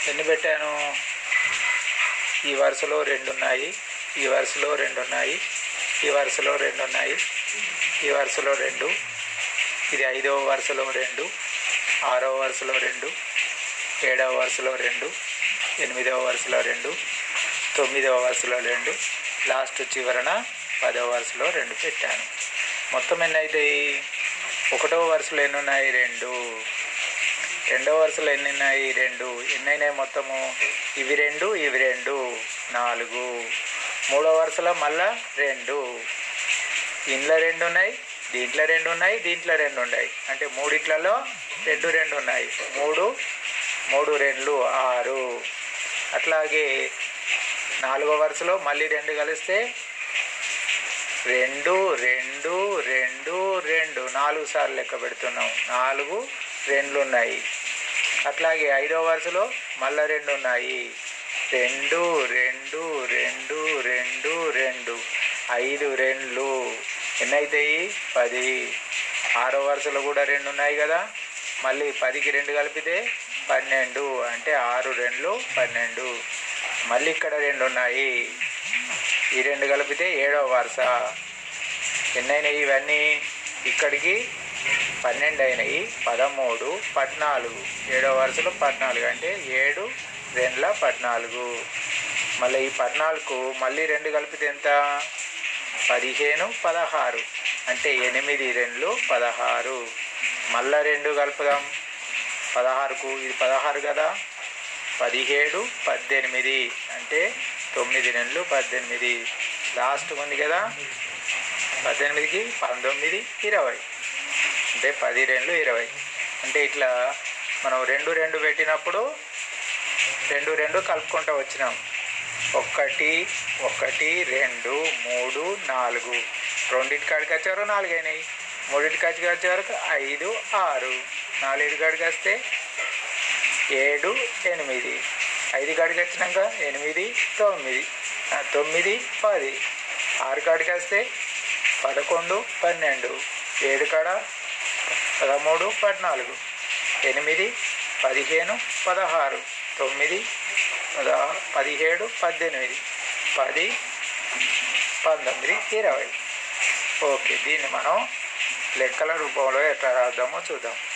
ఎన్ని పెట్టాను ఈ వరుసలో రెండు ఉన్నాయి ఈ వరుసలో రెండు ఉన్నాయి ఈ వరుసలో రెండు ఉన్నాయి ఈ వరుసలో రెండు ఇది ఐదవ వరుసలో రెండు ఆరవ వరుసలో రెండు ఏడవ వరుసలో రెండు ఎనిమిదవ వరుసలో రెండు తొమ్మిదవ వరుసలో రెండు లాస్ట్ చివరన పదవ వరుసలో రెండు పెట్టాను మొత్తం ఎన్ని అవుతాయి ఒకటవ వరుసలో ఎన్ని ఉన్నాయి రెండు రెండవ వరుసలో ఎన్ని ఉన్నాయి రెండు ఎన్ని అయినాయి మొత్తము ఇవి రెండు ఇవి రెండు నాలుగు మూడవ వరుసలో మళ్ళా రెండు ఇంట్లో రెండు ఉన్నాయి దీంట్లో రెండు ఉన్నాయి దీంట్లో రెండు ఉన్నాయి అంటే మూడిట్లలో రెండు రెండు ఉన్నాయి మూడు మూడు రెండు ఆరు అట్లాగే నాలుగో వరుసలో మళ్ళీ రెండు కలిస్తే రెండు రెండు రెండు రెండు నాలుగు సార్లు లెక్క పెడుతున్నాం నాలుగు రెండ్లు ఉన్నాయి అట్లాగే ఐదో వరుసలో మళ్ళా రెండు ఉన్నాయి రెండు రెండు రెండు రెండు రెండు ఐదు రెండ్లు ఎన్ని అవుతాయి పది ఆరో వరుసలో కూడా రెండు ఉన్నాయి కదా మళ్ళీ పదికి రెండు కలిపితే పన్నెండు అంటే ఆరు రెండ్లు పన్నెండు మళ్ళీ ఇక్కడ రెండు ఉన్నాయి ఈ రెండు కలిపితే ఏడవ వరుస ఎన్నైనాయి ఇవన్నీ ఇక్కడికి పన్నెండు అయినాయి పదమూడు పద్నాలుగు ఏడవ వరుసలో పద్నాలుగు అంటే ఏడు రెండుల పద్నాలుగు మళ్ళీ ఈ పద్నాలుగు మళ్ళీ రెండు కలిపితే ఎంత పదిహేను పదహారు అంటే ఎనిమిది రెండ్లు పదహారు మళ్ళా రెండు కలుపుదాం పదహారుకు ఇది పదహారు కదా పదిహేడు పద్దెనిమిది అంటే తొమ్మిది నెలలు పద్దెనిమిది లాస్ట్ ఉంది కదా పద్దెనిమిదికి పంతొమ్మిది ఇరవై అంటే పది రెండు ఇరవై అంటే ఇట్లా మనం రెండు రెండు పెట్టినప్పుడు రెండు రెండు కలుపుకుంటూ వచ్చినాం ఒకటి ఒకటి రెండు మూడు నాలుగు రెండింటి కాడికి వచ్చే వరకు నాలుగు అయినాయి మూడింటి కాడికి వచ్చే వరకు ఐదు ఆరు నాలుగింటి కాడికి వస్తే ఏడు ఎనిమిది ఐదు కాడికి వచ్చినాక ఎనిమిది తొమ్మిది ఆ, తొమ్మిది పది ఆరు కాడికి వస్తే పదకొండు పన్నెండు ఏడు కాడ పదమూడు పద్నాలుగు ఎనిమిది పదిహేను పదహారు తొమ్మిది పద పదిహేడు పద్దెనిమిది పది పంతొమ్మిది ఇరవై ఓకే దీన్ని మనం లెక్కల రూపంలో ఎట్లా రాద్దామో చూద్దాం